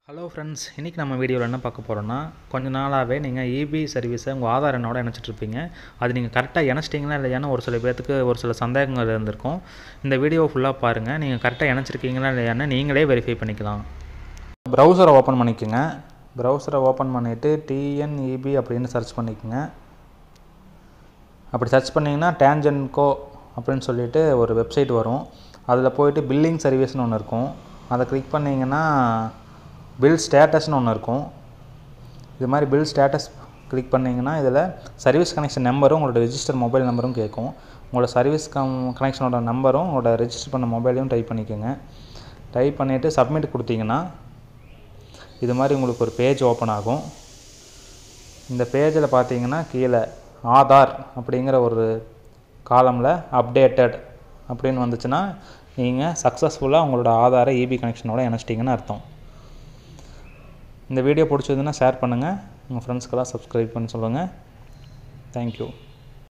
hello friends இன்றைக்கி நம்ம வீடியோவில் என்ன பார்க்க போகிறோன்னா கொஞ்ச நாளாகவே நீங்கள் இபி சர்வீஸை உங்கள் ஆதார் எண்ணோட இணைச்சிட்ருப்பீங்க அது நீங்கள் கரெக்டாக இணைச்சிட்டிங்களா இல்லையான்னு ஒரு சில பேர்த்துக்கு ஒரு சில சந்தேகங்கள் இருந்திருக்கும் இந்த வீடியோ ஃபுல்லாக பாருங்கள் நீங்கள் கரெக்டாக இணைச்சிருக்கீங்களா இல்லையான்னு நீங்களே வெரிஃபை பண்ணிக்கலாம் ப்ரௌசரை ஓப்பன் பண்ணிக்கோங்க ப்ரௌசரை ஓப்பன் பண்ணிவிட்டு டிஎன்இபி அப்படின்னு சர்ச் பண்ணிக்கோங்க அப்படி சர்ச் பண்ணிங்கன்னா டேஞ்சன்கோ அப்படின்னு சொல்லிட்டு ஒரு வெப்சைட் வரும் அதில் போயிட்டு பில்லிங் சர்வீஸ்னு ஒன்று இருக்கும் அதை கிளிக் பண்ணிங்கன்னா பில் ஸ்டேட்டஸ்னு ஒன்று இருக்கும் இது மாதிரி பில் ஸ்டேட்டஸ் கிளிக் பண்ணிங்கன்னா இதில் சர்வீஸ் கனெக்ஷன் நம்பரும் உங்களோட ரெஜிஸ்டர் மொபைல் நம்பரும் கேட்கும் உங்களோட சர்வீஸ் கம் கனெக்ஷனோட நம்பரும் உங்களோட ரெஜிஸ்டர் பண்ண மொபைலையும் டைப் பண்ணிக்கோங்க டைப் பண்ணிவிட்டு சப்மிட் கொடுத்தீங்கன்னா இது மாதிரி உங்களுக்கு ஒரு பேஜ் ஓப்பன் ஆகும் இந்த பேஜில் பார்த்தீங்கன்னா கீழே ஆதார் அப்படிங்கிற ஒரு காலமில் அப்டேட்டட் அப்படின்னு வந்துச்சுன்னா நீங்கள் சக்ஸஸ்ஃபுல்லாக உங்களோட ஆதாரை இபி கனெக்ஷனோட இணைச்சிட்டிங்கன்னு அர்த்தம் இந்த வீடியோ பிடிச்சதுன்னா ஷேர் பண்ணுங்கள் உங்கள் ஃப்ரெண்ட்ஸ்க்கெல்லாம் சப்ஸ்கிரைப் பண்ண சொல்லுங்கள் தேங்க்யூ